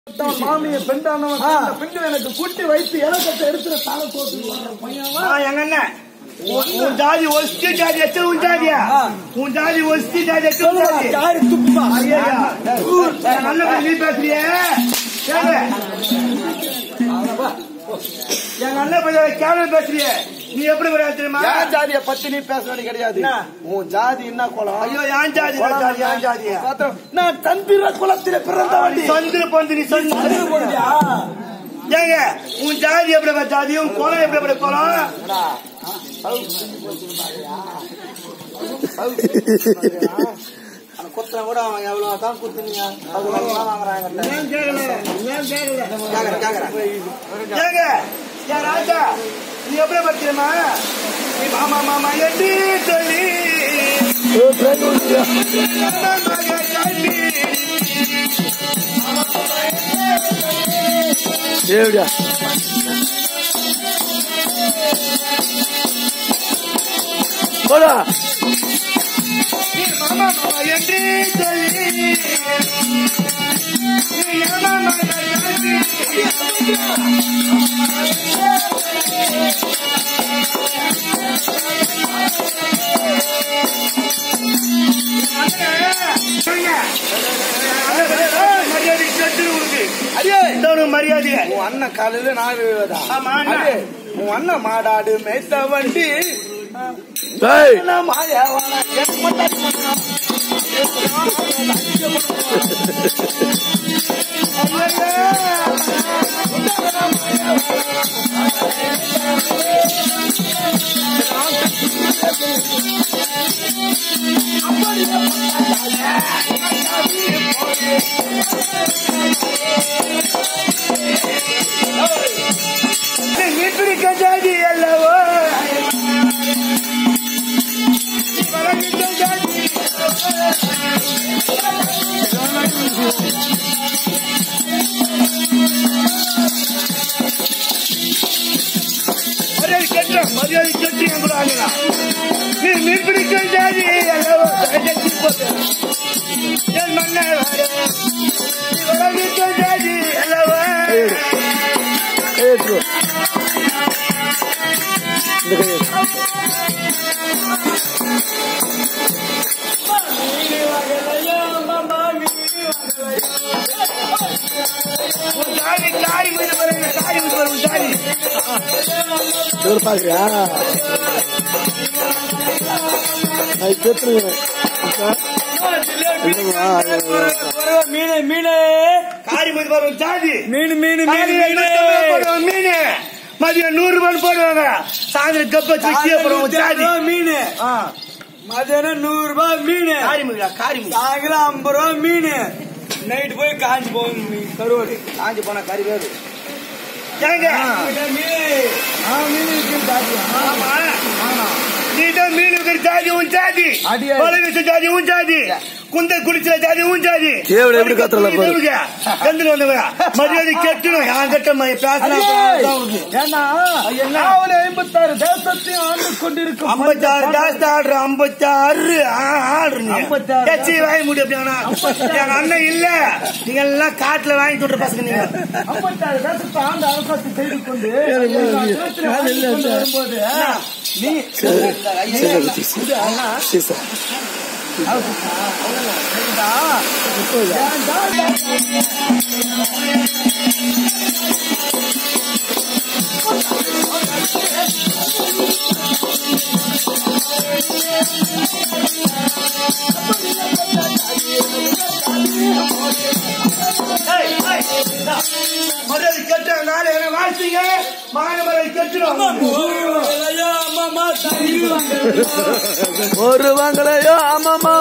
மாமியை பெண்டானவன் அந்த பெண்ணை எனக்கு கூட்டி வைத்து இலக்கத்தை எடுத்துற தலை போட்டு பையன் ஆ, எங்க அண்ணன் உன் உன் ஜாதி ஒஸ்தி ஜாதி எத்தனை உன் ஜாதியா உன் ஜாதி ஒஸ்தி ஜாதி எத்தனை உன் ஜாதி யாரு துப்புமா ஐயா, என் அண்ணன் போய் நீ பேசுறியே கேளு. எங்க அண்ணன் போய் கேள்வி பேசுறியே நீ எப்படி வர தெரியுமா என் ஜாதிய பத்தி நீ பேச வேண்டிய கிடையாது என்ன? உன் ஜாதி என்ன குலம் ஐயோ ஏன் ஜாதி ஏன் ஜாதி ஏன் ஜாதியா பார்த்தோம். நான் தந்திர குலத்தில பிறந்தவண்டி சந்திர பந்து நீ சந்திர ஏங்க உன் ஜாதி எப்படி ஜாதி உன் குலம் எப்படி குலம் குத்தம் கூட அவன் எவ்வளவு தான் குத்துனீங்க அது வாங்குறாங்க ஏன் கேட்கல ஏன் கேட்கல கேக்குறேன் கேக்குறேன் ஏங்க ஏன் ராஜா நீ எப்படி பத்திரமா நீ மாமா மாமா என்று சொல்லி மகன் கட்டி దేవుడా போடா மாமா மாமா என்று சொல்லி நீ மாமா மகன் கட்டி மரியாதை கட்டு உனக்கு அடியே இந்த ஒரு மரியாதை உன் அண்ணன் காலையில நாலு விழுவதா ஆமா, அண்ணா. அடியே, உன் அண்ணன் மாடாடு மேய்த்த வண்டி நான் மாயாவானா, என் மண்டாடி மகனா. இப்படி கஜாதி அல்லவோ வழங்கிட்ட ஜாதி மரியாதை கட்டுற மரியாதை கட்டு என் கூட ஆளுங்க நீ மீன்பிடிக்க ஜாதி அல்லவோ கட்டி போட்டு என் மன்ன வழங்கிட்ட ஜாதி அல்லவோ உன் ஜாதி காரி மீது பாருங்க காரி மீது பாருங்க உன் ஜாதி ఎవరు పాకురా అది చెప్తున్నాను மீனு மீனு காரி மீது பாருங்க உன் ஜாதி மீனு மீனு காரி மீனு போடுவாங்க மீன் மதியம் நூறு ரூபாய் போடுவாங்க சாயந்தரம் கப்ப வச்சு போடுவாங்க உன் ஜாதி மீன் ஆ, மதியானம் நூறு ரூபாய் மீன் காரி மீதுடா காரி மீது சாயங்காலம் ஐம்பது ரூபாய் மீன் நைட்டு போய் காஞ்சி போகும் மீன் கருவாடு காஞ்சி போன கறி வேறு ஏங்க ஆமா நீ தான் மீன் இருக்கிற ஜாதி உன் ஜாதி அடியே. வலை வீச ஜாதி உன் ஜாதி குந்த குடிச்ச ஜாதி உன் ஜாதி கேவலம் எப்படி கத்துறல பாரு. கந்துல வந்தவங்க மரியாதை கெட்டணும் என் கிட்ட பேசினா ஏன்னா அவனை ஐம்பத்தாறு தேசத்தையும் ஆண்டு கொண்டிருக்கும் ஐம்பத்தாறு ஜாஸ்தி ஆடுற ஐம்பத்தாறு ஆடுற நீ ஐம்பத்தாறு. கட்சி வாங்கி முடியும் அப்படியானா எங்க அண்ணன் இல்ல நீங்க எல்லாம் காட்டுல வாங்கி சொல்ற பசங்க நீங்க ஐம்பத்தாறு தேசத்தை ஆண்டு அரசாட்சி செய்து கொண்டு தேசத்தில் ஆண்டு கொண்டு வரும்போது நீ இது அண்ணா மரியாதை கெட்ட நாளை என்ன வாழ்த்தீங்க மான மரியாதை கெட்டுடும் ஒரு வாங்கலையோ ஆமாமா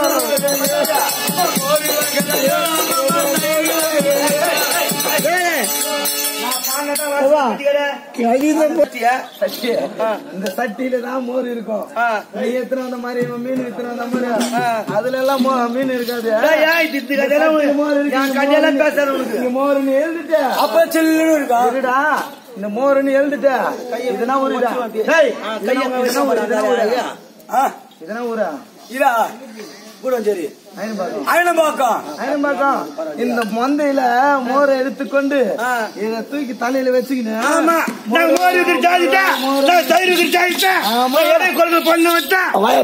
இந்த சட்டியில தான் மோர் இருக்கும் நீ எத்தனை வந்த மாதிரி இவன் மீன் எத்தனை வந்த மாதிரி அதுல எல்லாம் மோ- மீன் இருக்காது கதையெல்லாம் பேசாத உனக்கு இங்க மோருன்னு எழுதிட்ட அப்ப சில்லுன்னு இருக்கா இருடா இந்த மோருன்னு எழுதிட்ட இதெல்லாம் ஒரு இதா? டேய், இதெல்லாம் இதெல்லாம் ஒரு இதெல்லாம் ஒரு இதா? இதெல்லாம் ஒரு இதா கூடஞ்சேரி அயனம்பாக்கம் அயனம்பாக்கம் அயனம்பாக்கம் இந்த மந்தையில மோரை எடுத்துக்கொண்டு ஆ. இத தூக்கி தலையில வச்சுக்கின்னு ஆமா நான் மோர் விக்கிற ஜாதிட்டா நான் தயிர் விக்கிற ஜாதிட்டா ஆமா. நான் எடை கொள்கை பண்ண வச்சா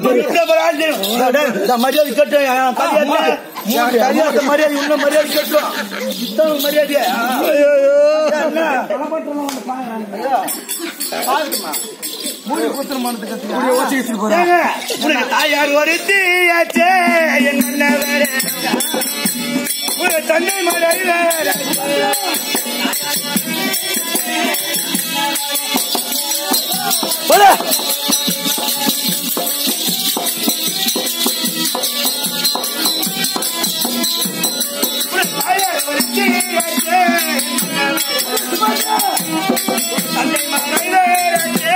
மரியாதை கட்டு என் கல்யாணத்தை என் கல்யாணத்தை மரியாதை உள்ள மரியாதை கட்டும் இத்தனை மரியாதை என்ன? மூடி குத்துற மனத்துக்கு கத்துக்க ஏங்க, உனக்கு தாயார் ஒருத்தி ஆச்சே என்ன வேற உனக்கு தந்தை மகள் வேற போடா. உனக்கு தாயார் ஒருத்தி ஆச்சே தந்தை மகள் வேறாச்சே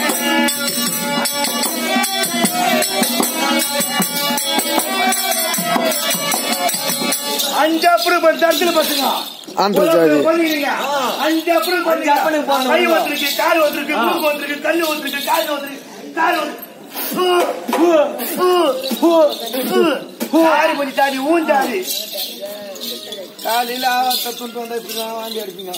அஞ்சு அப்புறம் பத்து இடத்துல பத்துங்க ஆந்திரஜாதி. பண்ணிக்கிறீங்க அஞ்சு அப்புறம் அஞ்சு அப்புறம் போடணும். கை ஒருத்தருக்கு கால் ஒருத்தருக்கு மூக்கு ஒருத்தருக்கு கல் ஒருத்தருக்கு கால் ஒருத்தருக்கு கால் ஆறு மணி தாடி ஊஞ்சாடி காலையில ஆவத்தை கொண்டு வந்தா இப்படிதான் வாந்தி அடிப்பீங்க